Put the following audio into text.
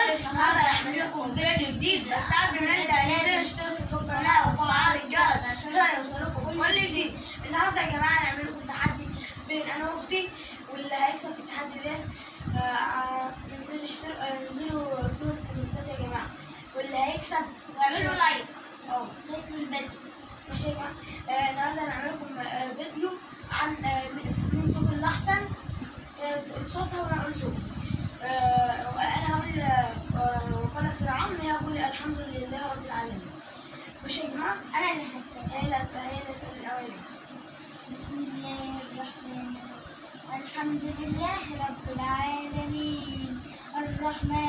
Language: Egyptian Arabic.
النهارده هنعمل لكم فيديو جديد بس قبل ما نبدا لازم تشتركوا في القناه وتفعلوا الجرس عشان يوصلكم كل جديد النهارده يا جماعه هنعمل لكم تحدي بين انا واختي واللي هيكسب في التحدي ده آه، انزلوا اشتركوا آه، انزلوا اكتبوا في الكومنتات يا جماعه واللي هيكسب واعملوا لايك اه لايك للفيديو ماشي يا جماعه آه، النهارده هنعمل لكم آه، فيديو عن آه، من من سوق الاحسن آه، تقول صوتها وانا اقول صوتي آه، انا هقول آه، وقال فرعون هي هقول الحمد لله رب العالمين ماشي يا جماعه انا اللي هبدا هي اللي هي اللي تقول الاول بسم الله الرحمن الرحيم الحمد لله رب العالمين الرحمن